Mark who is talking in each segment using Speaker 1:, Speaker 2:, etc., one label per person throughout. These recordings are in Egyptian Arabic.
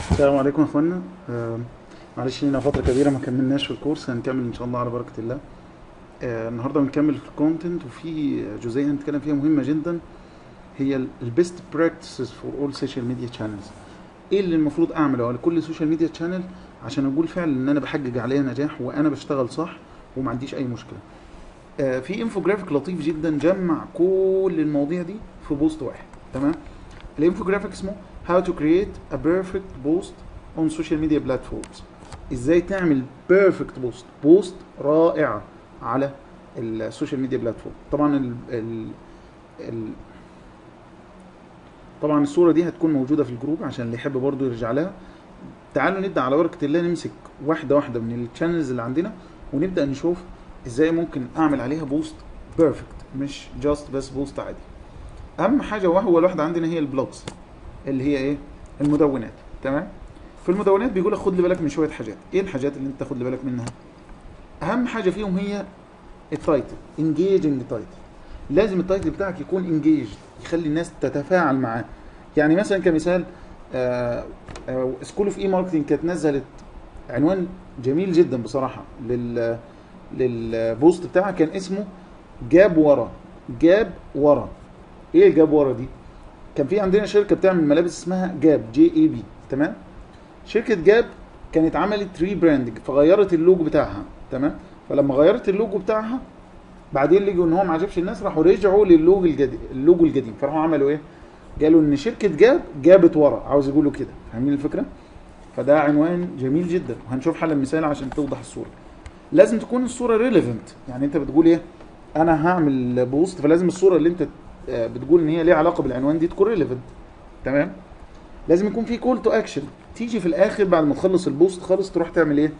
Speaker 1: السلام عليكم يا اخوانا آه، معلش لينا فتره كبيره ما كملناش في الكورس هنكمل ان شاء الله على بركه الله آه، النهارده بنكمل في الكونتنت وفي جزئيه هنتكلم فيها مهمه جدا هي البيست براكتسز فور اول سوشيال ميديا شانلز ايه اللي المفروض اعمله على كل سوشيال ميديا شانل عشان اقول فعلا ان انا بحجج عليها نجاح وانا بشتغل صح وما عنديش اي مشكله آه، في انفوجرافيك لطيف جدا جمع كل المواضيع دي في بوست واحد تمام الانفوجرافيك اسمه how to create a perfect post on social media platforms ازاي تعمل perfect post بوست رائعة على السوشيال ميديا بلاتفورم طبعا ال ال ال طبعا الصورة دي هتكون موجودة في الجروب عشان اللي يحب برضو يرجع لها تعالوا نبدأ على بركة الله نمسك واحدة واحدة من الشانلز اللي عندنا ونبدأ نشوف ازاي ممكن اعمل عليها بوست بيرفكت مش جاست بس بوست عادي اهم حاجة وهو الواحدة عندنا هي البلوجز اللي هي ايه المدونات تمام في المدونات بيقول لك خد لي بالك من شويه حاجات ايه الحاجات اللي انت تاخد لي بالك منها اهم حاجه فيهم هي التايتل انجيجنج تايتل لازم التايتل بتاعك يكون انجيج يخلي الناس تتفاعل معاه يعني مثلا كمثال سكول اوف اي ماركتنج كانت نزلت عنوان جميل جدا بصراحه لل للبوست بتاعها كان اسمه جاب ورا جاب ورا ايه الجاب ورا دي كان في عندنا شركه بتعمل ملابس اسمها جاب جي اي بي تمام شركه جاب كانت عملت ري براندنج فغيرت اللوجو بتاعها تمام فلما غيرت اللوجو بتاعها بعدين لقوا ان هو ما عجبش الناس راحوا رجعوا للوجو الجديد اللوجو القديم فراحوا عملوا ايه قالوا ان شركه جاب جابت ورا عاوز يقولوا كده فاهمين الفكره فده عنوان جميل جدا وهنشوف حل مثال عشان توضح الصوره لازم تكون الصوره ريليفنت يعني انت بتقول ايه انا هعمل بوست فلازم الصوره اللي انت بتقول ان هي ليها علاقه بالعنوان دي تكون ريليفنت تمام لازم يكون في كول تو اكشن تيجي في الاخر بعد ما تخلص البوست خالص تروح تعمل ايه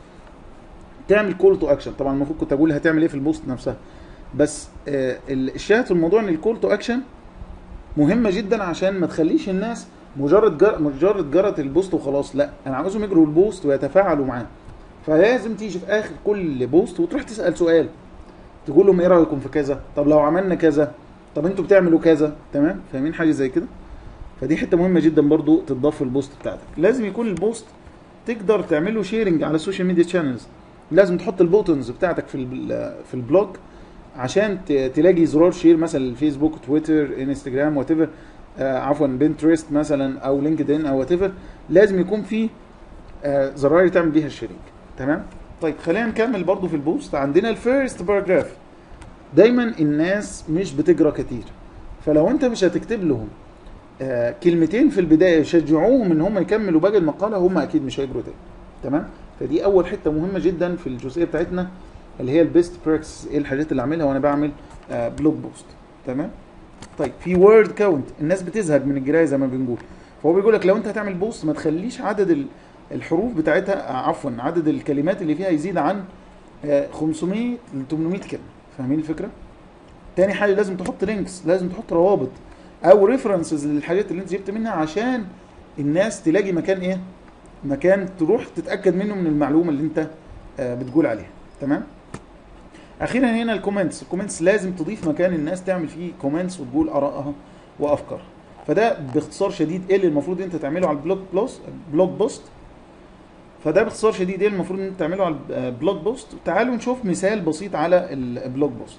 Speaker 1: تعمل كول تو اكشن طبعا المفروض كنت اقول هتعمل ايه في البوست نفسها بس آه الشاهد في الموضوع ان الكول تو اكشن مهمه جدا عشان ما تخليش الناس مجرد جر... مجرد جرت البوست وخلاص لا انا عاوزهم يجروا البوست ويتفاعلوا معاه فلازم تيجي في اخر كل بوست وتروح تسال سؤال تقول لهم ايه رايكم في كذا طب لو عملنا كذا طب انتوا بتعملوا كذا تمام فاهمين حاجه زي كده فدي حته مهمه جدا برضو تضاف في البوست بتاعتك لازم يكون البوست تقدر تعمله شيرنج على السوشيال ميديا شانلز لازم تحط البوتنز بتاعتك في في البلوج عشان تلاقي زرار شير مثلا الفيسبوك تويتر انستجرام وات ايفر آه عفوا بنترست مثلا او لينكد ان او وات ايفر لازم يكون في آه زراير تعمل بيها الشيرنج تمام طيب خلينا نكمل برضو في البوست عندنا الفيرست باراجراف دايما الناس مش بتقرا كتير فلو انت مش هتكتب لهم آه كلمتين في البدايه يشجعوهم ان هم يكملوا باقي المقاله هم اكيد مش هيجروا تاني تمام فدي اول حته مهمه جدا في الجزئيه بتاعتنا اللي هي البيست براكتس ايه الحاجات اللي اعملها وانا بعمل آه بلوج بوست تمام طيب في وورد كاونت الناس بتزهق من القرايه زي ما بنقول فهو بيقول لك لو انت هتعمل بوست ما تخليش عدد الحروف بتاعتها آه عفوا عدد الكلمات اللي فيها يزيد عن 500 ل 800 كلمه فاهمين الفكره تاني حاجه لازم تحط لينكس لازم تحط روابط او ريفرنسز للحاجات اللي انت جبت منها عشان الناس تلاقي مكان ايه مكان تروح تتاكد منه من المعلومه اللي انت آه بتقول عليها تمام اخيرا هنا الكومنتس الكومنتس لازم تضيف مكان الناس تعمل فيه كومنتس وتقول ارائها وافكارها فده باختصار شديد ايه اللي المفروض انت تعمله على البلوج بوست بلوج بوست فده باختصار شديد ايه المفروض ان انت تعمله على البلوج بوست تعالوا نشوف مثال بسيط على البلوج بوست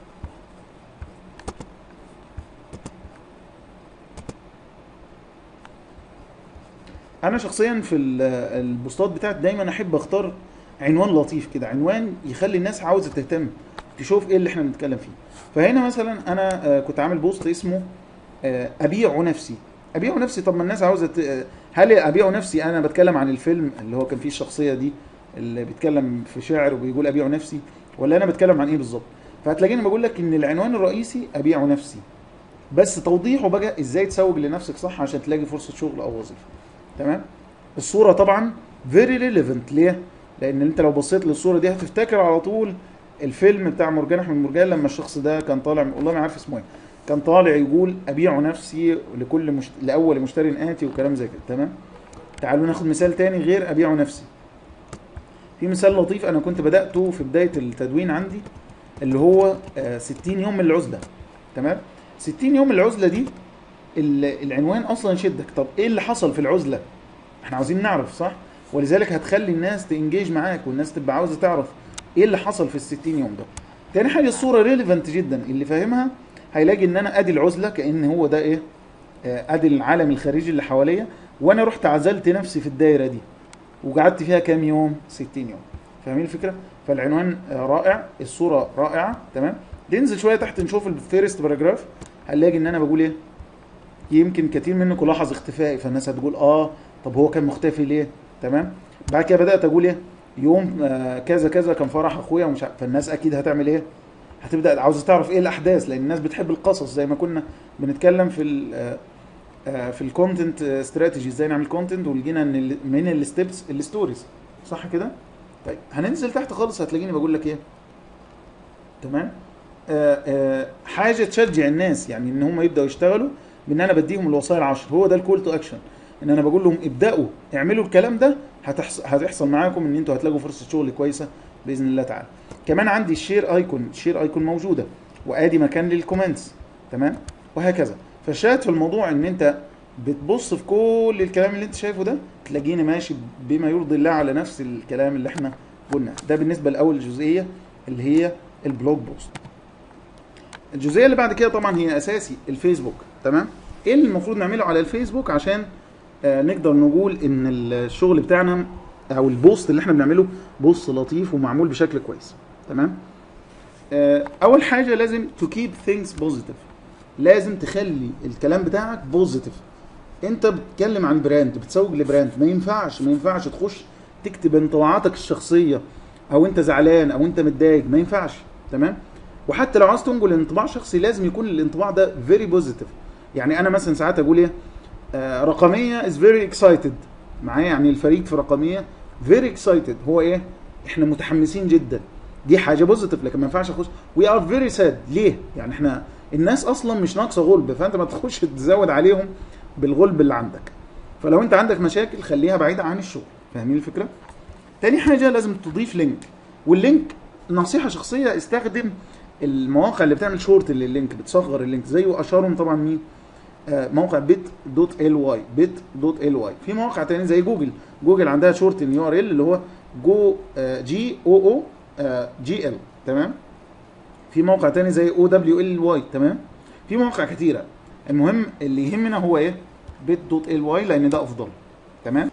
Speaker 1: انا شخصيا في البوستات بتاعتي دايما احب اختار عنوان لطيف كده عنوان يخلي الناس عاوزه تهتم تشوف ايه اللي احنا بنتكلم فيه فهنا مثلا انا كنت عامل بوست اسمه ابيع نفسي ابيع نفسي طب ما الناس عاوزه هل ابيع نفسي انا بتكلم عن الفيلم اللي هو كان فيه الشخصيه دي اللي بيتكلم في شعر وبيقول ابيع نفسي ولا انا بتكلم عن ايه بالظبط فهتلاقيني بقول لك ان العنوان الرئيسي ابيع نفسي بس توضيحه بقى ازاي تسوق لنفسك صح عشان تلاقي فرصه شغل او وظيفه تمام الصوره طبعا فيري ريليفنت ليه لان انت لو بصيت للصوره دي هتفتكر على طول الفيلم بتاع مرجان احمد مرجان لما الشخص ده كان طالع والله ما عارف اسمه ايه كان طالع يقول ابيع نفسي لكل مشت... لاول مشتري اتي وكلام زي كده تمام تعالوا ناخد مثال تاني غير ابيع نفسي في مثال لطيف انا كنت بداته في بدايه التدوين عندي اللي هو 60 يوم من العزله تمام 60 يوم العزله دي العنوان اصلا يشدك طب ايه اللي حصل في العزله احنا عاوزين نعرف صح ولذلك هتخلي الناس تنجيج معاك والناس تبقى عاوزه تعرف ايه اللي حصل في ال 60 يوم ده تاني حاجه الصوره ريليفنت جدا اللي فاهمها هيلاقي ان انا ادي العزله كان هو ده ايه آه، ادي العالم الخارجي اللي حواليا وانا رحت عزلت نفسي في الدايره دي وقعدت فيها كام يوم 60 يوم فاهمين الفكره فالعنوان آه، رائع الصوره رائعه تمام ننزل شويه تحت نشوف الفيرست باراجراف هنلاقي ان انا بقول ايه يمكن كتير منكم لاحظ اختفائي فالناس هتقول اه طب هو كان مختفي ليه تمام بعد كده بدات اقول ايه يوم آه كذا كذا كان فرح اخويا ومش عارف فالناس اكيد هتعمل ايه هتبدا عاوزه تعرف ايه الاحداث لان الناس بتحب القصص زي ما كنا بنتكلم في ال آه، آه، في الكونتنت استراتيجي ازاي نعمل كونتنت ولقينا ان ال- من الستبس الستوريز صح كده طيب هننزل تحت خالص هتلاقيني بقول لك ايه تمام آه آه حاجه تشجع الناس يعني ان هم يبداوا يشتغلوا بان انا بديهم الوصايا العشر هو ده الكول تو اكشن ان انا بقول لهم ابداوا اعملوا الكلام ده هتحصل هتحصل معاكم ان انتوا هتلاقوا فرصه شغل كويسه باذن الله تعالى كمان عندي الشير ايكون الشير ايكون موجوده وادي مكان للكومنتس تمام وهكذا فالشاهد في الموضوع ان انت بتبص في كل الكلام اللي انت شايفه ده تلاقيني ماشي بما يرضي الله على نفس الكلام اللي احنا قلناه ده بالنسبه لاول جزئيه اللي هي البلوج بوست الجزئيه اللي بعد كده طبعا هي اساسي الفيسبوك تمام ايه اللي المفروض نعمله على الفيسبوك عشان آه نقدر نقول ان الشغل بتاعنا او البوست اللي احنا بنعمله بوست لطيف ومعمول بشكل كويس تمام آه اول حاجه لازم تو كيب ثينجز بوزيتيف لازم تخلي الكلام بتاعك بوزيتيف انت بتتكلم عن براند بتسوق لبراند ما ينفعش ما ينفعش تخش تكتب انطباعاتك الشخصيه او انت زعلان او انت متضايق ما ينفعش تمام وحتى لو عاوز تنقل انطباع شخصي لازم يكون الانطباع ده فيري بوزيتيف يعني انا مثلا ساعات اقول ايه آه رقميه از فيري اكسايتد معايا يعني الفريق في رقميه فيري اكسايتد هو ايه احنا متحمسين جدا دي حاجه بوزيتيف لكن ما ينفعش اخش وي ار فيري ساد ليه يعني احنا الناس اصلا مش ناقصه غلب فانت ما تخش تزود عليهم بالغلب اللي عندك فلو انت عندك مشاكل خليها بعيده عن الشغل فاهمين الفكره تاني حاجه لازم تضيف لينك واللينك نصيحه شخصيه استخدم المواقع اللي بتعمل شورت لللينك بتصغر اللينك زيه اشهرهم طبعا مين آه موقع بيت دوت ال واي بيت دوت ال واي في مواقع تاني زي جوجل جوجل عندها شورت اليو ار ال اللي هو جو آه جي او او آه جي ال تمام في موقع تاني زي او دبليو ال واي تمام في مواقع كتيره المهم اللي يهمنا هو ايه بيت دوت ال واي لان ده افضل تمام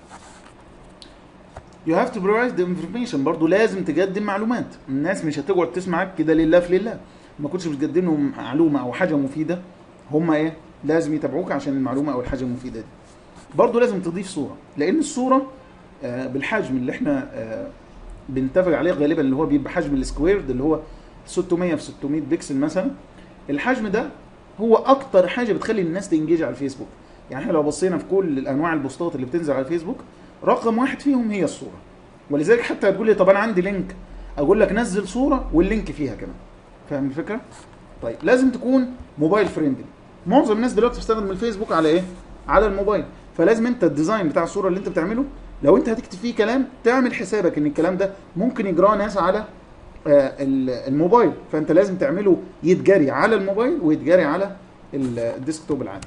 Speaker 1: يو هاف تو بروفايد ذا انفورميشن برضه لازم تقدم معلومات الناس مش هتقعد تسمعك كده لله في لله ما كنتش بتقدم لهم معلومه او حاجه مفيده هم ايه لازم يتابعوك عشان المعلومه او الحاجه المفيده دي برضه لازم تضيف صوره لان الصوره آه بالحجم اللي احنا آه بنتفق عليه غالبا اللي هو بيبقى حجم السكويرد اللي هو 600 في 600 بكسل مثلا الحجم ده هو اكتر حاجه بتخلي الناس تنجيج على الفيسبوك يعني احنا لو بصينا في كل الانواع البوستات اللي بتنزل على الفيسبوك رقم واحد فيهم هي الصوره ولذلك حتى هتقول لي طب انا عندي لينك اقول لك نزل صوره واللينك فيها كمان فاهم الفكره طيب لازم تكون موبايل فريندلي معظم الناس دلوقتي بتستخدم الفيسبوك على ايه على الموبايل فلازم انت الديزاين بتاع الصوره اللي انت بتعمله لو انت هتكتب فيه كلام تعمل حسابك ان الكلام ده ممكن يجراه ناس على آه الموبايل فانت لازم تعمله يتجري على الموبايل ويتجري على الديسكتوب العادي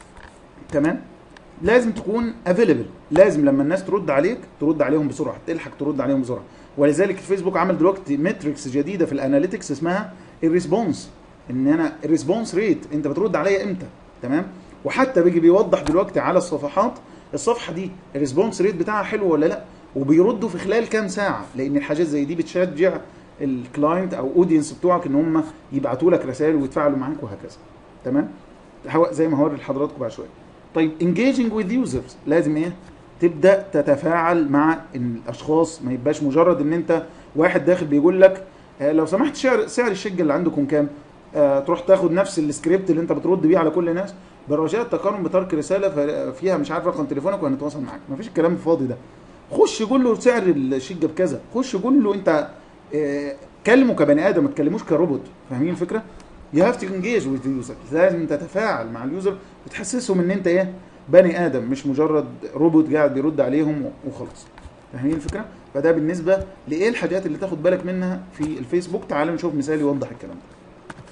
Speaker 1: تمام لازم تكون افيلبل لازم لما الناس ترد عليك ترد عليهم بسرعه تلحق ترد عليهم بسرعه ولذلك الفيسبوك عمل دلوقتي ماتريكس جديده في الاناليتكس اسمها الريسبونس ان انا الريسبونس ريت انت بترد عليا امتى تمام وحتى بيجي بيوضح دلوقتي على الصفحات الصفحه دي الريسبونس ريت بتاعها حلو ولا لا وبيردوا في خلال كام ساعه لان الحاجات زي دي بتشجع الكلاينت او اودينس بتوعك ان هم يبعتوا لك رسائل ويتفاعلوا معاك وهكذا تمام زي ما هوري لحضراتكم بعد شويه طيب engaging with users لازم ايه تبدا تتفاعل مع الاشخاص ما يبقاش مجرد ان انت واحد داخل بيقول لك آه لو سمحت سعر سعر الشقه اللي عندكم كام آه تروح تاخد نفس السكريبت اللي انت بترد بيه على كل الناس برجاء التقارن بترك رساله فيها مش عارف رقم تليفونك وهنتواصل معاك مفيش الكلام الفاضي ده خش قول له سعر الشقه بكذا خش قول له انت آه كلمه كبني ادم ما تكلموش كروبوت فاهمين الفكره يو هاف تو انجيج وذ يوزر لازم تتفاعل مع اليوزر وتحسسهم ان انت ايه بني ادم مش مجرد روبوت قاعد بيرد عليهم وخلاص فاهمين الفكره فده بالنسبه لايه الحاجات اللي تاخد بالك منها في الفيسبوك تعالوا نشوف مثال يوضح الكلام ده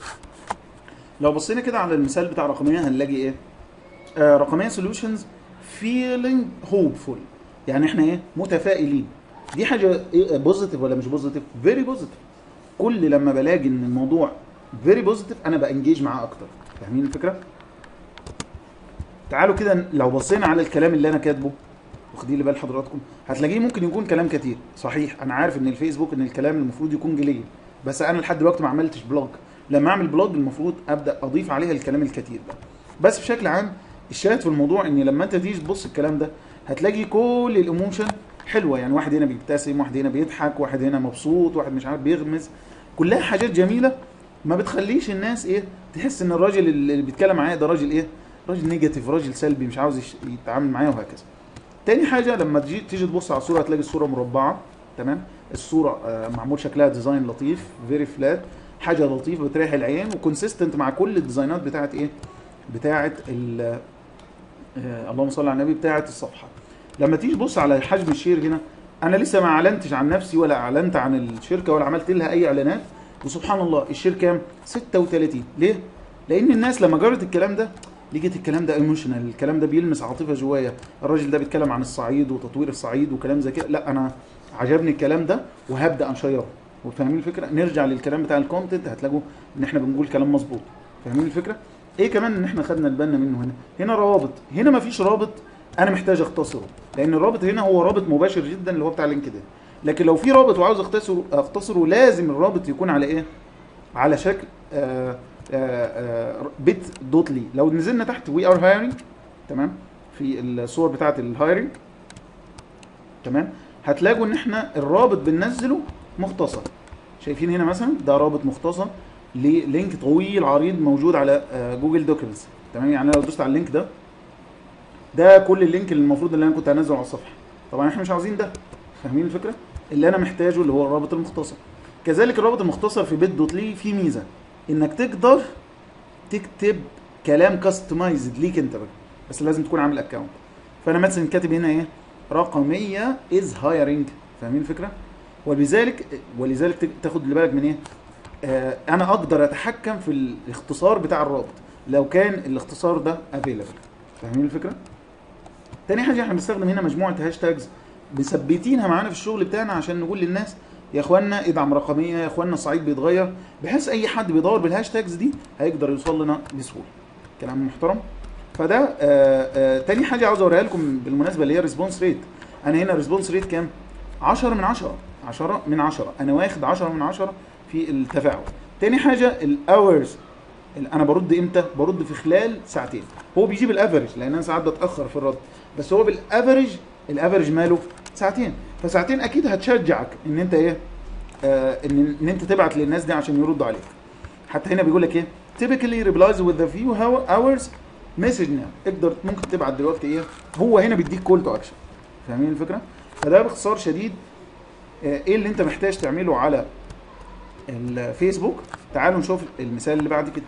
Speaker 1: لو بصينا كده على المثال بتاع رقميه هنلاقي ايه آه رقميه سوليوشنز feeling hopeful يعني احنا ايه متفائلين دي حاجه ايه بوزيتيف ولا مش بوزيتيف فيري بوزيتيف كل لما بلاقي ان الموضوع فيري بوزيتيف انا بانجيج معاه اكتر فاهمين الفكره تعالوا كده لو بصينا على الكلام اللي انا كاتبه واخدين لي بال حضراتكم هتلاقيه ممكن يكون كلام كتير صحيح انا عارف ان الفيسبوك ان الكلام المفروض يكون قليل بس انا لحد دلوقتي ما عملتش بلوج لما اعمل بلوج المفروض ابدا اضيف عليها الكلام الكتير ده بس بشكل عام الشاهد في الموضوع ان لما انت تيجي تبص الكلام ده هتلاقي كل الايموشن حلوه يعني واحد هنا بيبتسم واحد هنا بيضحك واحد هنا مبسوط واحد مش عارف بيغمز كلها حاجات جميله ما بتخليش الناس ايه تحس ان الراجل اللي بيتكلم معايا ده راجل ايه راجل نيجاتيف راجل سلبي مش عاوز يش- يتعامل معايا وهكذا تاني حاجه لما تجي تيجي تبص على الصوره هتلاقي الصوره مربعه تمام الصوره آه، معمول شكلها ديزاين لطيف فيري فلات حاجه لطيفه بتريح العين وكونسيستنت مع كل الديزاينات بتاعت ايه بتاعت ال آه، اللهم صل على النبي بتاعت الصفحه لما تيجي تبص على حجم الشير هنا انا لسه ما اعلنتش عن نفسي ولا اعلنت عن الشركه ولا عملت لها اي اعلانات وسبحان الله الشير كام 36 ليه لان الناس لما جرت الكلام ده لقيت الكلام ده ايموشنال الكلام ده بيلمس عاطفه جوايا الراجل ده بيتكلم عن الصعيد وتطوير الصعيد وكلام زي كده لا انا عجبني الكلام ده وهبدا انشره وفاهمين الفكره نرجع للكلام بتاع الكونتنت هتلاقوا ان احنا بنقول كلام مظبوط فاهمين الفكره ايه كمان ان احنا خدنا بالنا منه هنا هنا روابط هنا مفيش رابط انا محتاج اختصره لان الرابط هنا هو رابط مباشر جدا اللي هو بتاع لينكدين لكن لو في رابط وعاوز اختصره اختصره لازم الرابط يكون على ايه على شكل آه آه آه بيت دوت لي لو نزلنا تحت وي ار هايرنج تمام في الصور بتاعت الهايرنج تمام هتلاقوا ان احنا الرابط بننزله مختصر شايفين هنا مثلا ده رابط مختصر للينك طويل عريض موجود على آه، جوجل دوكيومنتس تمام يعني أنا لو دوست على اللينك ده ده كل اللينك اللي المفروض اللي انا كنت هنزله على الصفحه طبعا احنا مش عاوزين ده فاهمين الفكره اللي انا محتاجه اللي هو الرابط المختصر كذلك الرابط المختصر في بيت دوت لي فيه ميزه انك تقدر تكتب كلام كاستمايزد ليك انت بقى بس لازم تكون عامل اكونت فانا مثلا كاتب هنا ايه رقميه از هايرنج فاهمين الفكره ولذلك ولذلك ت- تاخد بالك من ايه آه انا اقدر اتحكم في الاختصار بتاع الرابط لو كان الاختصار ده افيلبل فاهمين الفكره تاني حاجه احنا بنستخدم هنا مجموعه هاشتاجز مثبتينها معانا في الشغل بتاعنا عشان نقول للناس يا اخوانا ادعم رقميه يا اخوانا الصعيد بيتغير بحيث اي حد بيدور بالهاشتاجز دي هيقدر يوصل لنا بسهوله كلام محترم فده آه آه تاني حاجه عاوز اوريها لكم بالمناسبه اللي هي الريسبونس ريت انا هنا الريسبونس ريت كام 10 من 10 10 من 10 انا واخد 10 من 10 في التفاعل تاني حاجه الاورز انا برد امتى برد في خلال ساعتين هو بيجيب الافرج لان انا ساعات بتاخر في الرد بس هو بالافرج الافرج ماله ساعتين فساعتين اكيد هتشجعك ان انت ايه آه ان ان انت تبعت للناس دي عشان يردوا عليك حتى هنا بيقول لك ايه typically replies with a few how- hours message now اقدر ممكن تبعت دلوقتي ايه هو هنا بيديك كول تو اكشن فاهمين الفكره فده باختصار شديد آه، ايه اللي انت محتاج تعمله على الفيسبوك تعالوا نشوف المثال اللي بعد كده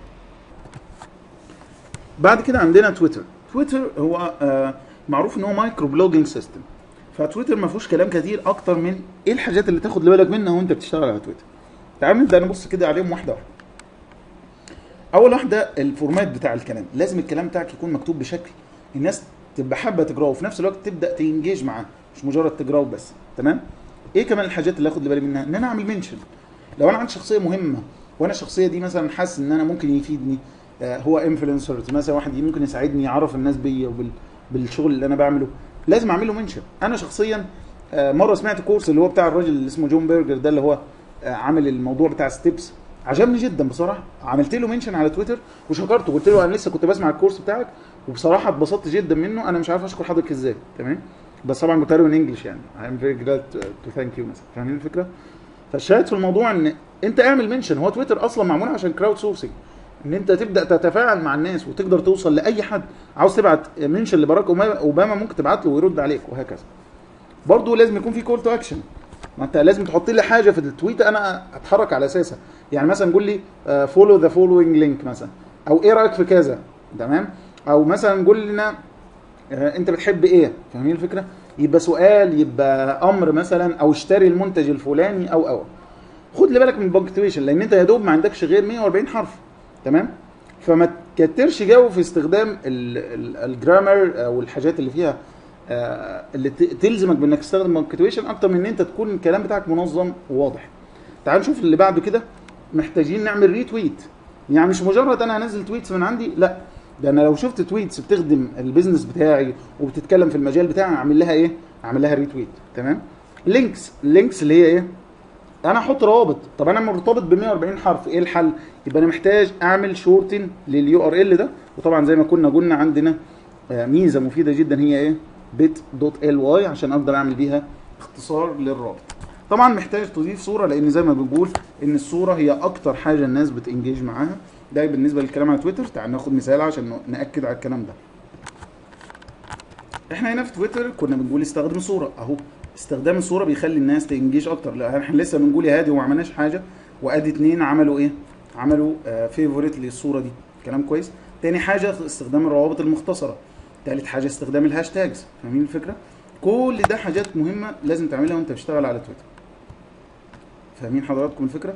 Speaker 1: بعد كده عندنا تويتر تويتر هو آه، معروف ان هو مايكرو بلوجينج سيستم فتويتر ما فيهوش كلام كتير اكتر من ايه الحاجات اللي تاخد بالك منها وانت بتشتغل على تويتر تعالوا نبدا نبص كده عليهم واحده واحده اول واحده الفورمات بتاع الكلام لازم الكلام بتاعك يكون مكتوب بشكل الناس تبقى حابه تقراه وفي نفس الوقت تبدا تنجيج معاه مش مجرد تقراه بس تمام ايه كمان الحاجات اللي اخد بالي منها ان انا اعمل منشن لو انا عندي شخصيه مهمه وانا الشخصيه دي مثلا حاسس ان انا ممكن يفيدني آه، هو انفلونسر مثلا واحد ممكن يساعدني يعرف الناس بيا وبال بالشغل اللي انا بعمله لازم اعمل له منشن انا شخصيا آه، مره سمعت كورس اللي هو بتاع الراجل اللي اسمه جون بيرجر ده اللي هو آه، عامل الموضوع بتاع ستيبس عجبني جدا بصراحه عملت له منشن على تويتر وشكرته قلت له انا لسه كنت بسمع الكورس بتاعك وبصراحه اتبسطت جدا منه انا مش عارف اشكر حضرتك ازاي تمام بس طبعا كنت قايله انجلش يعني I'm very glad to, to thank you مثلا فاهمين الفكره؟ فالشاهد في الموضوع ان انت اعمل منشن هو تويتر اصلا معمول عشان كراود سورسنج ان انت تبدا تتفاعل مع الناس وتقدر توصل لاي حد عاوز تبعت منشن لبراك اوباما أوباما ممكن تبعت له ويرد عليك وهكذا برضه لازم يكون في كول تو اكشن ما انت لازم تحط لي حاجه في التويت انا اتحرك على اساسها يعني مثلا قول لي فولو ذا فولوينج لينك مثلا او ايه رايك في كذا تمام او مثلا قول لنا آه، انت بتحب ايه فاهمين الفكره يبقى سؤال يبقى امر مثلا او اشتري المنتج الفلاني او او خد لي بالك من البنكتويشن لان انت يا دوب ما عندكش غير 140 حرف تمام فما كترش جو في استخدام ال- ال- الجرامر او الحاجات اللي فيها آه، اللي ت- تلزمك بانك تستخدم بنكتويشن اكتر من ان انت تكون الكلام بتاعك منظم وواضح تعال نشوف اللي بعده كده محتاجين نعمل ريتويت يعني مش مجرد انا هنزل تويتس من عندي لا ده انا لو شفت تويتس بتخدم البيزنس بتاعي وبتتكلم في المجال بتاعي اعمل لها ايه اعمل لها ريتويت تمام لينكس لينكس اللي هي ايه انا احط روابط طب انا مرتبط ب 140 حرف ايه الحل يبقى انا محتاج اعمل شورتن لليو ار ال ده وطبعا زي ما كنا قلنا عندنا آه، ميزه مفيده جدا هي ايه بت دوت ال واي عشان اقدر اعمل بيها اختصار للرابط طبعا محتاج تضيف صوره لان زي ما بنقول ان الصوره هي اكتر حاجه الناس بتنجيج معاها ده بالنسبه للكلام على تويتر تعال ناخد مثال عشان ناكد على الكلام ده احنا هنا في تويتر كنا بنقول استخدم صوره اهو استخدام الصوره بيخلي الناس تنجيج اكتر لا احنا لسه بنقول يا هادي وما عملناش حاجه وادي اتنين عملوا ايه عملوا آه فيفوريت للصوره دي كلام كويس تاني حاجه استخدام الروابط المختصره تالت حاجه استخدام الهاشتاجز فاهمين الفكره كل ده حاجات مهمه لازم تعملها وانت بتشتغل على تويتر فاهمين حضراتكم الفكره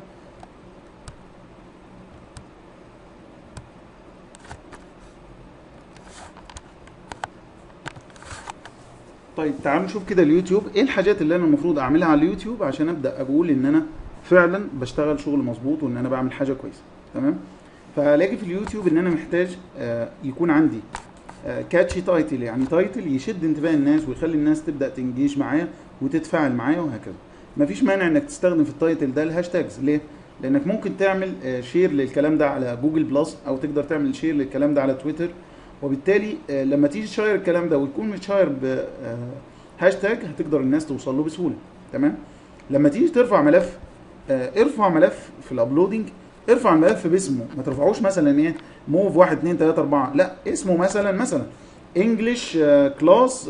Speaker 1: طيب تعالوا نشوف كده اليوتيوب ايه الحاجات اللي انا المفروض اعملها على اليوتيوب عشان ابدا اقول ان انا فعلا بشتغل شغل مظبوط وان انا بعمل حاجه كويسه تمام فهلاقي في اليوتيوب ان انا محتاج آه، يكون عندي كاتشي تايتل يعني تايتل يشد انتباه الناس ويخلي الناس تبدا تنجيش معايا وتتفاعل معايا وهكذا مفيش مانع انك تستخدم في التايتل ده الهاشتاجز ليه لانك ممكن تعمل آه، شير للكلام ده على جوجل بلس او تقدر تعمل شير للكلام ده على تويتر وبالتالي آه، لما تيجي تشير الكلام ده ويكون متشير بهاشتاج هتقدر الناس توصل له بسهوله تمام لما تيجي ترفع ملف آه، ارفع ملف في الابلودنج ارفع الملف باسمه ما ترفعوش مثلا ايه موف 1 2 3 4 لا اسمه مثلا مثلا انجلش كلاس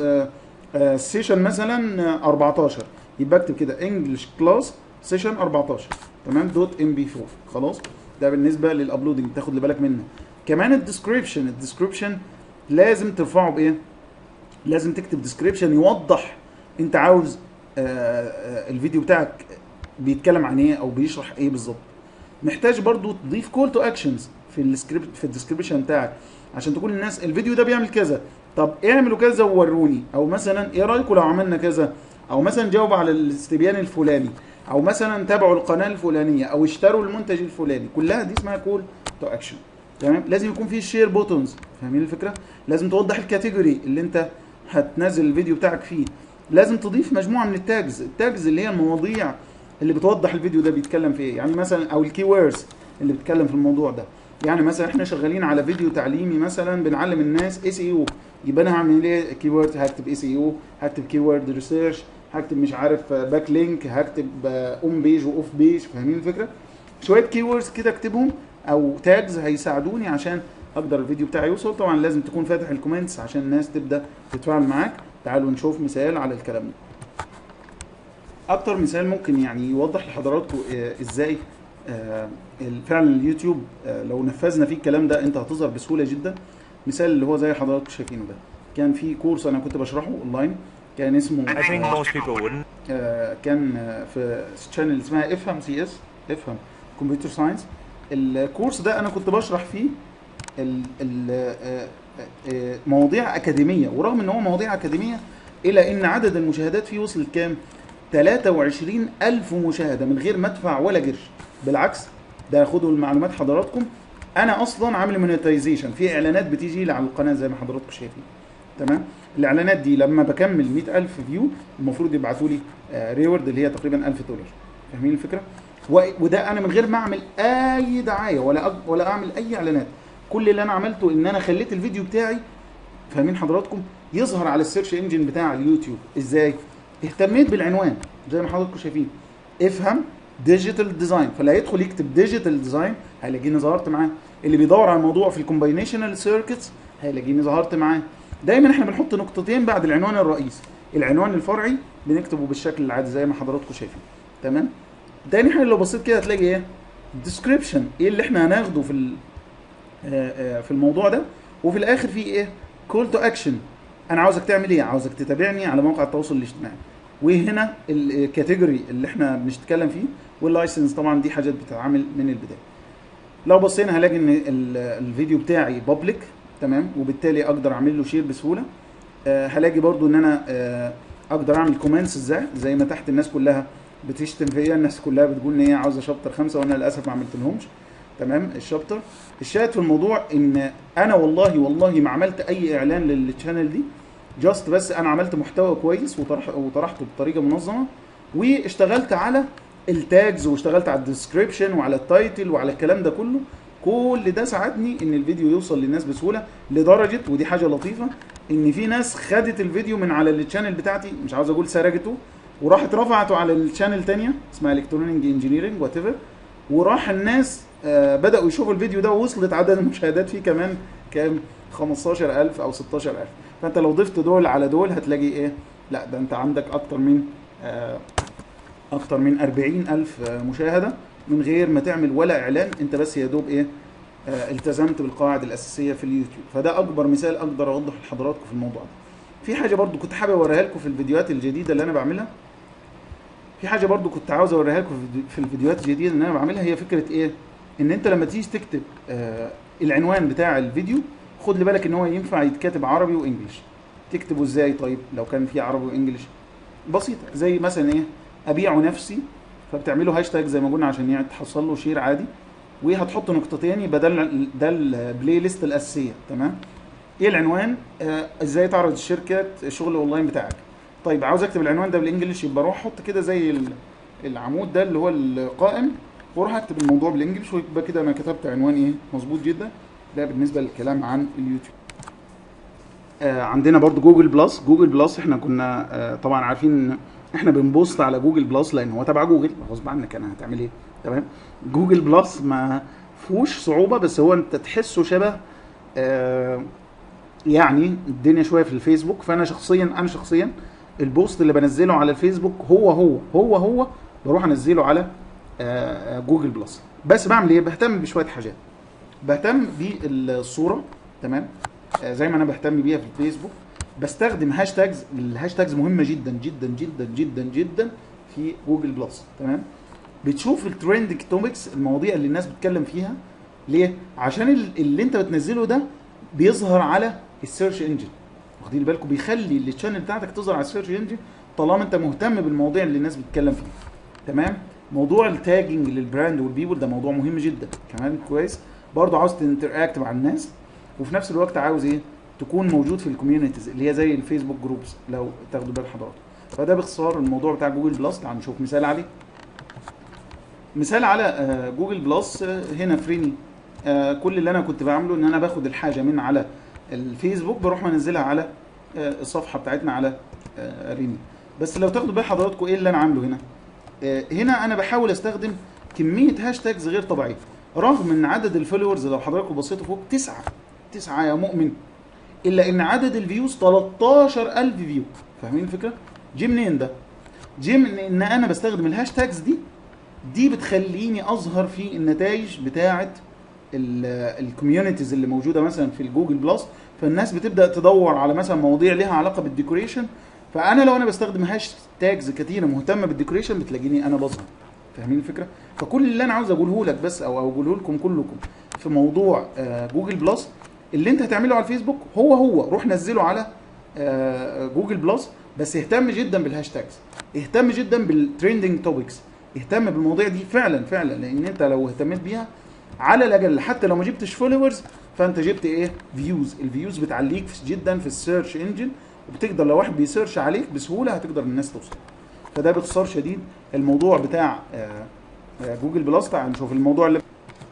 Speaker 1: سيشن مثلا آه، 14 يبقى اكتب كده انجلش كلاس سيشن 14 تمام دوت ام بي 4 خلاص ده بالنسبه للابلودنج تاخد لي بالك منه كمان الديسكريبشن الديسكريبشن لازم ترفعه بايه لازم تكتب ديسكريبشن يوضح انت عاوز آه، آه، الفيديو بتاعك بيتكلم عن ايه او بيشرح ايه بالظبط محتاج برضو تضيف كول تو اكشنز في السكريبت في الديسكريبشن بتاعك عشان تقول للناس الفيديو ده بيعمل كذا طب اعملوا كذا ووروني او مثلا ايه رايكم لو عملنا كذا او مثلا جاوبوا على الاستبيان الفلاني او مثلا تابعوا القناه الفلانيه او اشتروا المنتج الفلاني كلها دي اسمها كول تو اكشن تمام لازم يكون في شير بوتونز فاهمين الفكره لازم توضح الكاتيجوري اللي انت هتنزل الفيديو بتاعك فيه لازم تضيف مجموعه من التاجز التاجز اللي هي المواضيع اللي بتوضح الفيديو ده بيتكلم في ايه يعني مثلا او الكي ووردز اللي بتتكلم في الموضوع ده يعني مثلا احنا شغالين على فيديو تعليمي مثلا بنعلم الناس اس اي او يبقى انا هعمل ايه كي وورد هكتب اس اي او هكتب كي وورد ريسيرش هكتب مش عارف باك لينك هكتب اون بيج واوف بيج فاهمين الفكره شويه كي ووردز كده اكتبهم او تاجز هيساعدوني عشان اقدر الفيديو بتاعي يوصل طبعا لازم تكون فاتح الكومنتس عشان الناس تبدا تتفاعل معاك تعالوا نشوف مثال على الكلام ده اكتر مثال ممكن يعني يوضح لحضراتكم آه، ازاي آه، فعلا اليوتيوب آه، لو نفذنا فيه الكلام ده انت هتظهر بسهوله جدا مثال اللي هو زي حضراتكم شايفينه ده كان في كورس انا كنت بشرحه اونلاين كان اسمه
Speaker 2: I think most people wouldn't.
Speaker 1: آه، كان آه، في شانل اسمها افهم سي اس افهم كمبيوتر ساينس الكورس ده انا كنت بشرح فيه ال- ال- آه، آه، مواضيع اكاديميه ورغم ان هو مواضيع اكاديميه الا ان عدد المشاهدات فيه وصل لكام 23 ألف مشاهدة من غير ما ادفع ولا قرش بالعكس ده خدوا المعلومات حضراتكم انا اصلا عامل مونيتايزيشن في اعلانات بتيجي لي على القناه زي ما حضراتكم شايفين تمام الاعلانات دي لما بكمل 100000 فيو المفروض يبعثوا لي ريورد اللي هي تقريبا 1000 دولار فاهمين الفكره و- وده انا من غير ما اعمل اي دعايه ولا أج- ولا اعمل اي اعلانات كل اللي انا عملته ان انا خليت الفيديو بتاعي فاهمين حضراتكم يظهر على السيرش انجن بتاع اليوتيوب ازاي اهتميت بالعنوان زي ما حضراتكم شايفين افهم ديجيتال ديزاين فلا يدخل يكتب ديجيتال ديزاين هيلاقيني ظهرت معاه اللي بيدور على الموضوع في الكومباينيشنال سيركتس هيلاقيني ظهرت معاه دايما احنا بنحط نقطتين بعد العنوان الرئيسي العنوان الفرعي بنكتبه بالشكل العادي زي ما حضراتكم شايفين تمام تاني حاجه لو بصيت كده هتلاقي ايه ديسكريبشن ايه اللي احنا هناخده في ال- آه، آه، في الموضوع ده وفي الاخر في ايه كول تو اكشن انا عاوزك تعمل ايه عاوزك تتابعني على موقع التواصل الاجتماعي وهنا الكاتيجوري اللي احنا بنتكلم فيه واللايسنس طبعا دي حاجات بتتعمل من البدايه لو بصينا هلاقي ان ال- الفيديو بتاعي بابليك تمام وبالتالي اقدر اعمل له شير بسهوله آه، هلاقي برضو ان انا آه، اقدر اعمل كومنتس ازاي زي ما تحت الناس كلها بتشتم فيا الناس كلها بتقول ان هي عاوزه شابتر خمسه وانا للاسف ما عملتلهمش تمام الشابتر الشاهد في الموضوع ان انا والله والله ما عملت اي اعلان للشانل دي جاست بس انا عملت محتوى كويس وطرح وطرحته بطريقه منظمه واشتغلت على التاجز واشتغلت على الديسكريبشن وعلى التايتل وعلى الكلام ده كله كل ده ساعدني ان الفيديو يوصل للناس بسهوله لدرجه ودي حاجه لطيفه ان في ناس خدت الفيديو من على الشانل بتاعتي مش عاوز اقول سرقته وراحت رفعته على الشانل تانية اسمها الكترونيك انجينيرنج وات ايفر وراح الناس آه، بداوا يشوفوا الفيديو ده ووصلت عدد المشاهدات فيه كمان كام 15000 او 16000 فانت لو ضفت دول على دول هتلاقي ايه لا ده انت عندك اكتر من آه، اكتر من 40000 آه، مشاهده من غير ما تعمل ولا اعلان انت بس يا دوب ايه آه، التزمت بالقواعد الاساسيه في اليوتيوب فده اكبر مثال اقدر اوضح لحضراتكم في الموضوع ده في حاجه برضو كنت حابب اوريها لكم في الفيديوهات الجديده اللي انا بعملها في حاجه برضو كنت عاوز اوريها لكم في الفيديو- في الفيديوهات الجديده اللي انا بعملها هي فكره ايه ان انت لما تيجي تكتب آه العنوان بتاع الفيديو خد لي بالك ان هو ينفع يتكتب عربي وانجليش تكتبه ازاي طيب لو كان في عربي وانجليش بسيطه زي مثلا ايه ابيع نفسي فبتعملوا هاشتاج زي ما قلنا عشان يعني تحصل له شير عادي وهتحط نقطتين يبقى ده ال- ده البلاي ليست الاساسيه تمام ايه العنوان آه ازاي تعرض الشركه الشغل اونلاين بتاعك طيب عاوز اكتب العنوان ده بالانجلش يبقى اروح احط كده زي ال- العمود ده اللي هو القائم واروح اكتب الموضوع بالانجلش ويبقى كده انا كتبت عنوان ايه مظبوط جدا ده بالنسبه للكلام عن اليوتيوب آه عندنا برضو جوجل بلس جوجل بلس احنا كنا آه طبعا عارفين ان احنا بنبوست على جوجل بلس لان هو تبع جوجل غصب عنك انا هتعمل ايه تمام جوجل بلس ما فيهوش صعوبه بس هو انت تحسه شبه آه يعني الدنيا شويه في الفيسبوك فانا شخصيا انا شخصيا البوست اللي بنزله على الفيسبوك هو هو هو هو بروح انزله على آه، جوجل بلس بس بعمل ايه بهتم بشويه حاجات بهتم بالصوره تمام آه، زي ما انا بهتم بيها في الفيسبوك بستخدم هاشتاجز الهاشتاجز مهمه جدا جدا جدا جدا جدا في جوجل بلس تمام بتشوف الترندنج توبكس المواضيع اللي الناس بتتكلم فيها ليه عشان ال- اللي انت بتنزله ده بيظهر على السيرش انجن واخدين بالكم بيخلي الشانل بتاعتك تظهر على السيرش انجن طالما انت مهتم بالمواضيع اللي الناس بتتكلم فيها تمام موضوع التاجنج للبراند والبيبول ده موضوع مهم جدا كمان كويس برضه عاوز تنتراكت مع الناس وفي نفس الوقت عاوز ايه تكون موجود في الكوميونيتيز اللي هي زي الفيسبوك جروبس لو تاخدوا بال حضراتكم فده باختصار الموضوع بتاع جوجل بلس تعالوا نشوف مثال عليه مثال على آه، جوجل بلس آه، هنا فريني آه، كل اللي انا كنت بعمله ان انا باخد الحاجه من على الفيسبوك بروح منزلها على آه، الصفحه بتاعتنا على آه، ريني بس لو تاخدوا بال حضراتكم ايه اللي انا عامله هنا آه، هنا انا بحاول استخدم كميه هاشتاجز غير طبيعيه رغم ان عدد الفولورز لو حضراتكم بصيتوا فوق تسعة تسعة يا مؤمن الا ان عدد الفيوز 13000 فيو فاهمين الفكره جه منين ده جه من ان انا بستخدم الهاشتاجز دي دي بتخليني اظهر في النتائج بتاعه الكوميونيتيز اللي موجوده مثلا في الجوجل بلس فالناس بتبدا تدور على مثلا مواضيع ليها علاقه بالديكوريشن فانا لو انا بستخدم هاشتاجز كتيره مهتمه بالديكوريشن بتلاقيني انا بظهر فاهمين الفكره فكل اللي انا عاوز اقوله لك بس او اقوله لكم كلكم في موضوع آه، جوجل بلس اللي انت هتعمله على الفيسبوك هو هو روح نزله على آه، جوجل بلس بس اهتم جدا بالهاشتاجز اهتم جدا بالترندنج توبكس اهتم بالمواضيع دي فعلا فعلا لان انت لو اهتميت بيها على الاقل حتى لو ما جبتش فولورز فانت جبت ايه فيوز الفيوز بتعليك في- جدا في السيرش انجن وبتقدر لو واحد بيسيرش عليك بسهوله هتقدر الناس توصل فده باختصار شديد الموضوع بتاع آه، آه، جوجل بلس تعال نشوف الموضوع اللي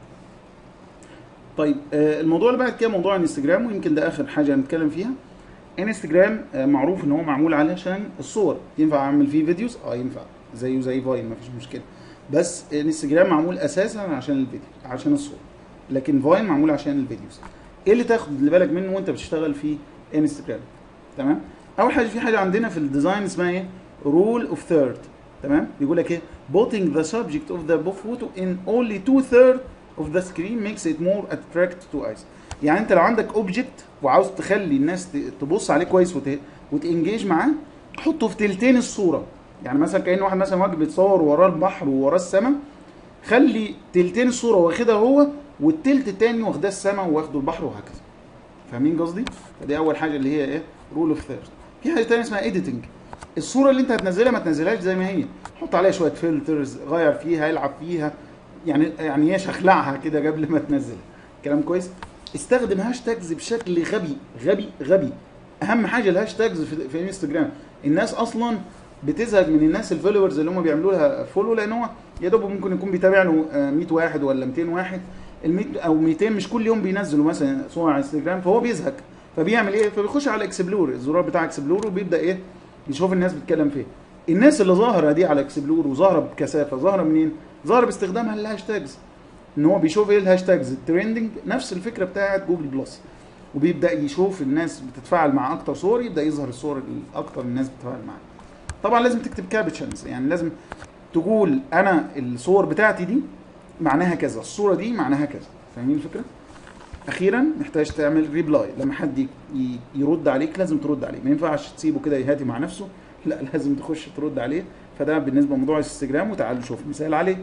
Speaker 1: طيب آه، الموضوع اللي بعد كده موضوع الانستجرام ويمكن ده اخر حاجه هنتكلم فيها انستجرام آه، معروف ان هو معمول علشان الصور ينفع اعمل فيه فيديوز اه ينفع زيه زي فاين مفيش مشكله بس انستجرام معمول اساسا عشان الفيديو عشان الصور لكن فاين معمول عشان الفيديوز ايه اللي تاخد اللي بالك منه وانت بتشتغل في انستجرام تمام اول حاجه في حاجه عندنا في الديزاين اسمها ايه رول اوف ثيرد تمام بيقول لك ايه putting the subject of the photo in only two third of the screen makes it more attractive to eyes يعني انت لو عندك اوبجكت وعاوز تخلي الناس ت- تبص عليه كويس وت... وتنجيج معاه حطه في تلتين الصوره يعني مثلا كان واحد مثلا واقف بيتصور وراه البحر ووراه السماء خلي تلتين الصوره واخدها هو والتلت التاني واخداه السماء واخده البحر وهكذا فاهمين قصدي فدي اول حاجه اللي هي ايه رول اوف ثيرد في حاجه تانية اسمها ايديتنج الصوره اللي انت هتنزلها ما تنزلهاش زي ما هي حط عليها شويه فلترز غير فيها العب فيها يعني يعني ايش اخلعها كده قبل ما تنزلها كلام كويس استخدم هاشتاجز بشكل غبي غبي غبي اهم حاجه الهاشتاجز في, في انستجرام الناس اصلا بتزهق من الناس الفولورز اللي هم بيعملوا لها فولو لان هو يا دوب ممكن يكون بيتابع له آه، 100 واحد ولا 200 واحد ال 100 او 200 مش كل يوم بينزلوا مثلا صور على انستجرام فهو بيزهق فبيعمل ايه فبيخش على اكسبلور الزرار بتاع اكسبلور وبيبدا ايه يشوف الناس بتتكلم فيه الناس اللي ظاهره دي على اكسبلور وظاهره بكثافه ظاهره منين ظاهره باستخدامها للهاشتاجز ان هو بيشوف ايه الهاشتاجز الترندنج نفس الفكره بتاعت جوجل بلس وبيبدا يشوف الناس بتتفاعل مع اكتر صور يبدا يظهر الصور اللي اكتر الناس بتتفاعل معاها طبعا لازم تكتب كابتشنز يعني لازم تقول انا الصور بتاعتي دي معناها كذا الصوره دي معناها كذا فاهمين الفكره اخيرا محتاج تعمل ريبلاي لما حد ي- ي- يرد عليك لازم ترد عليه ما ينفعش تسيبه كده يهاتي مع نفسه لا لازم تخش ترد عليه فده بالنسبه لموضوع الانستجرام وتعالوا نشوف مثال عليه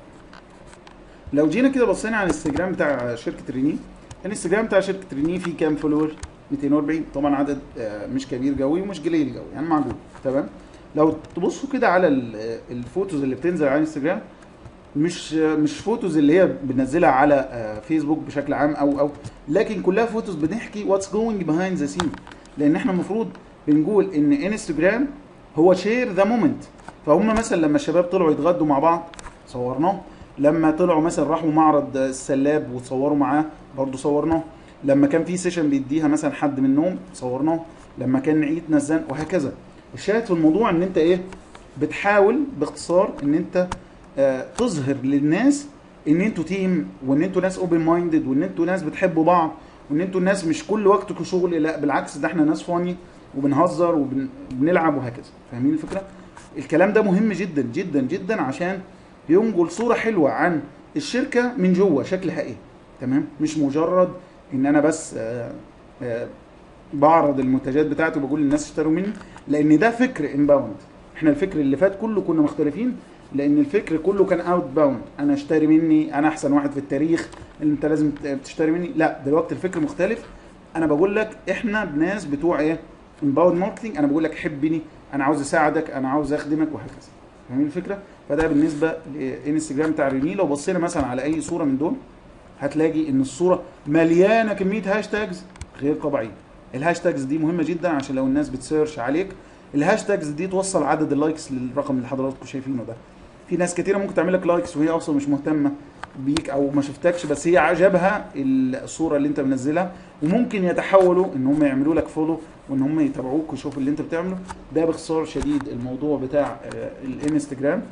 Speaker 1: لو جينا كده بصينا على الانستجرام بتاع شركه ريني الانستجرام بتاع شركه ريني فيه كام فولور 240 طبعا عدد آه، مش كبير قوي ومش قليل قوي يعني معقول تمام لو تبصوا كده على ال- آه، الفوتوز اللي بتنزل على الانستجرام مش آه، مش فوتوز اللي هي بننزلها على آه، فيسبوك بشكل عام او او لكن كلها فوتوز بنحكي واتس جوينج بيهايند ذا سين لان احنا المفروض بنقول ان انستجرام هو شير ذا مومنت فهم مثلا لما الشباب طلعوا يتغدوا مع بعض صورناه لما طلعوا مثلا راحوا معرض السلاب وتصوروا معاه برضه صورناه لما كان في سيشن بيديها مثلا حد منهم صورناه لما كان عيد نزان وهكذا الشاهد في الموضوع ان انت ايه بتحاول باختصار ان انت آه تظهر للناس ان انتوا تيم وان انتوا ناس اوبن مايندد وان انتوا ناس بتحبوا بعض وان انتوا ناس مش كل وقتكم شغل لا بالعكس ده احنا ناس فاني وبنهزر وبنلعب وهكذا فاهمين الفكره الكلام ده مهم جدا جدا جدا عشان ينقل صوره حلوه عن الشركه من جوه شكلها ايه تمام مش مجرد ان انا بس آه آه بعرض المنتجات بتاعتي وبقول للناس اشتروا مني لان ده فكر انباوند احنا الفكر اللي فات كله كنا مختلفين لان الفكر كله كان اوت باوند انا اشتري مني انا احسن واحد في التاريخ انت لازم تشتري مني لا دلوقتي الفكر مختلف انا بقول لك احنا ناس بتوع ايه انباوند ماركتنج انا بقول لك حبني انا عاوز اساعدك انا عاوز اخدمك وهكذا فاهمين الفكره فده بالنسبه لانستجرام بتاع ريني لو بصينا مثلا على اي صوره من دول هتلاقي ان الصوره مليانه كميه هاشتاجز غير طبيعيه الهاشتاجز دي مهمه جدا عشان لو الناس بتسيرش عليك الهاشتاجز دي توصل عدد اللايكس للرقم اللي حضراتكم شايفينه ده في ناس كتيره ممكن تعمل لك لايكس وهي اصلا مش مهتمه بيك او ما شفتكش بس هي عجبها الصوره اللي انت منزلها وممكن يتحولوا ان هم يعملوا لك فولو وان هم يتابعوك ويشوفوا اللي انت بتعمله ده باختصار شديد الموضوع بتاع آه، الانستجرام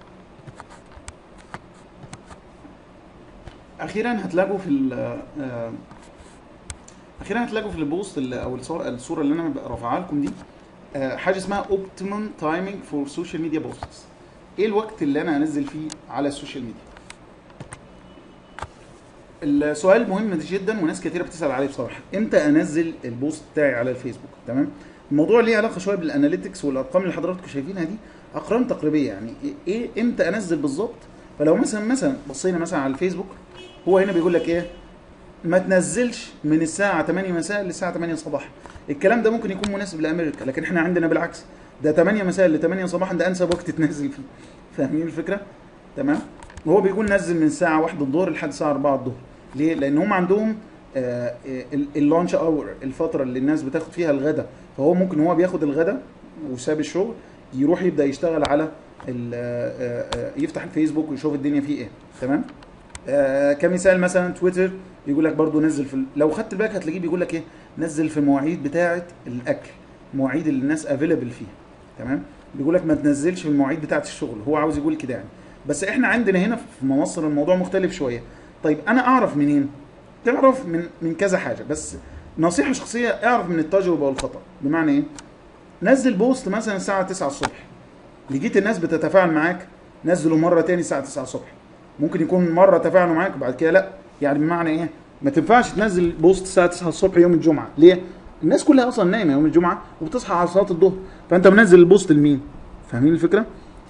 Speaker 1: اخيرا هتلاقوا في ال- آه، اخيرا هتلاقوا في البوست اللي او الصوره الصوره اللي انا رافعها لكم دي آه، حاجه اسمها اوبتيمم تايمينج فور سوشيال ميديا بوستس ايه الوقت اللي انا انزل فيه على السوشيال ميديا السؤال مهم جدا وناس كتيره بتسال عليه بصراحه امتى انزل البوست بتاعي على الفيسبوك تمام الموضوع ليه علاقه شويه بالاناليتكس والارقام اللي حضراتكم شايفينها دي ارقام تقريبيه يعني ايه امتى انزل بالظبط فلو مثلا مثلا بصينا مثلا على الفيسبوك هو هنا بيقول لك ايه ما تنزلش من الساعه 8 مساء للساعه 8 صباحا الكلام ده ممكن يكون مناسب لامريكا لكن احنا عندنا بالعكس ده 8 مساء ل 8 صباحا ده انسب وقت تنزل فيه فاهمين الفكره تمام وهو بيقول نزل من الساعه 1 الظهر لحد الساعه 4 الظهر ليه لان هم عندهم آه، ال- اللانش اور الفتره اللي الناس بتاخد فيها الغداء فهو ممكن هو بياخد الغداء وساب الشغل يروح يبدا يشتغل على ال- آه، آه، يفتح الفيسبوك ويشوف الدنيا فيه ايه تمام آه كمثال مثلا تويتر يقول لك برضو نزل في ال- لو خدت بالك هتلاقيه بيقول لك ايه نزل في مواعيد بتاعه الاكل مواعيد اللي الناس افيلبل فيها تمام بيقول لك ما تنزلش في المواعيد بتاعه الشغل هو عاوز يقول كده يعني بس احنا عندنا هنا في مصر الموضوع مختلف شويه طيب انا اعرف منين تعرف من من كذا حاجه بس نصيحه شخصيه اعرف من التجربه والخطا بمعنى ايه نزل بوست مثلا الساعه 9 الصبح لقيت الناس بتتفاعل معاك نزله مره تاني الساعه 9 الصبح ممكن يكون مره تفاعلوا معاك وبعد كده لا يعني بمعنى ايه ما تنفعش تنزل بوست الساعه 9 الصبح يوم الجمعه ليه الناس كلها اصلا نايمه يوم الجمعه وبتصحى على صلاه الظهر فانت منزل البوست لمين فاهمين الفكره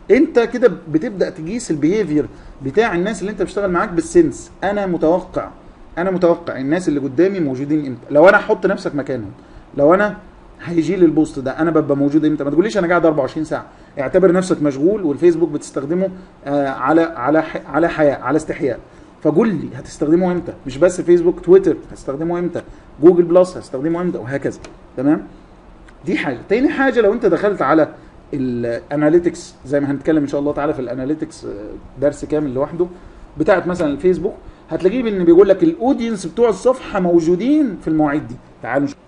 Speaker 1: انت كده بتبدا تقيس البيهيفير بتاع الناس اللي انت بتشتغل معاك بالسنس انا متوقع انا متوقع الناس اللي قدامي موجودين امتى لو انا احط نفسك مكانهم لو انا هيجي لي البوست ده انا ببقى موجود امتى ما تقوليش انا قاعد 24 ساعه اعتبر نفسك مشغول والفيسبوك بتستخدمه آه على على ح- على حياء على استحياء فقول لي هتستخدمه امتى مش بس فيسبوك تويتر هتستخدمه امتى جوجل بلس هتستخدمه امتى وهكذا تمام دي حاجه تاني حاجه لو انت دخلت على الاناليتكس زي ما هنتكلم ان شاء الله تعالى في الاناليتكس درس كامل لوحده بتاعت مثلا الفيسبوك هتلاقيه ان بيقول لك الاودينس بتوع الصفحه موجودين في المواعيد دي تعالوا نشوف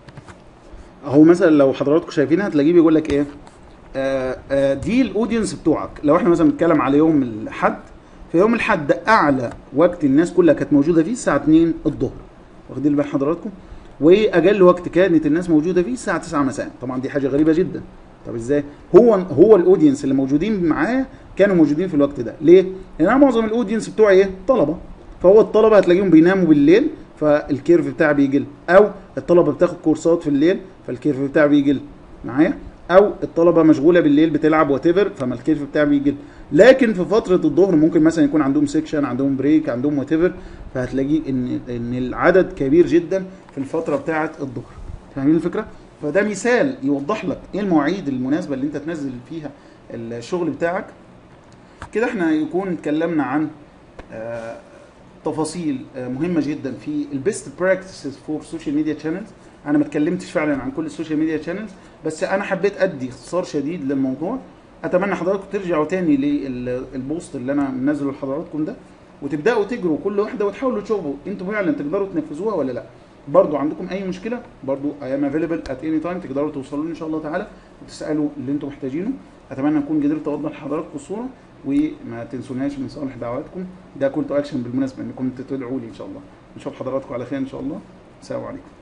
Speaker 1: اهو مثلا لو حضراتكم شايفينها هتلاقيه بيقول لك ايه آه آه دي الاودينس بتوعك لو احنا مثلا بنتكلم على يوم الاحد في يوم الاحد ده اعلى وقت الناس كلها كانت موجوده فيه الساعه 2 الظهر واخدين بال حضراتكم واقل وقت كانت الناس موجوده فيه الساعه 9 مساء طبعا دي حاجه غريبه جدا طب ازاي هو هو الاودينس اللي موجودين معاه كانوا موجودين في الوقت ده ليه لان انا معظم الاودينس بتوعي ايه طلبه فهو الطلبه هتلاقيهم بيناموا بالليل فالكيرف بتاعي بيقل او الطلبه بتاخد كورسات في الليل فالكيرف بتاعي بيقل معايا او الطلبه مشغوله بالليل بتلعب وات ايفر فما الكيرف بتاعي بيقل لكن في فتره الظهر ممكن مثلا يكون عندهم سيكشن عندهم بريك عندهم وات ايفر فهتلاقيه ان ان العدد كبير جدا في الفتره بتاعه الظهر فاهمين الفكره فده مثال يوضح لك ايه المواعيد المناسبه اللي انت تنزل فيها الشغل بتاعك كده احنا يكون اتكلمنا عن آه، تفاصيل آه، مهمه جدا في البيست براكتسز فور سوشيال ميديا شانلز انا ما اتكلمتش فعلا عن كل السوشيال ميديا شانلز بس انا حبيت ادي اختصار شديد للموضوع اتمنى حضراتكم ترجعوا تاني للبوست اللي انا منزله لحضراتكم ده وتبداوا تجروا كل واحده وتحاولوا تشوفوا انتوا فعلا تقدروا تنفذوها ولا لا برضو عندكم اي مشكله برضو اي ام افيلبل ات اني تايم تقدروا توصلوا لي ان شاء الله تعالى وتسالوا اللي انتم محتاجينه اتمنى اكون قدرت اوضح لحضراتكم الصوره وما تنسوناش من صالح دعواتكم ده كول تو اكشن بالمناسبه انكم تدعوا لي ان شاء الله نشوف حضراتكم على خير ان شاء الله السلام عليكم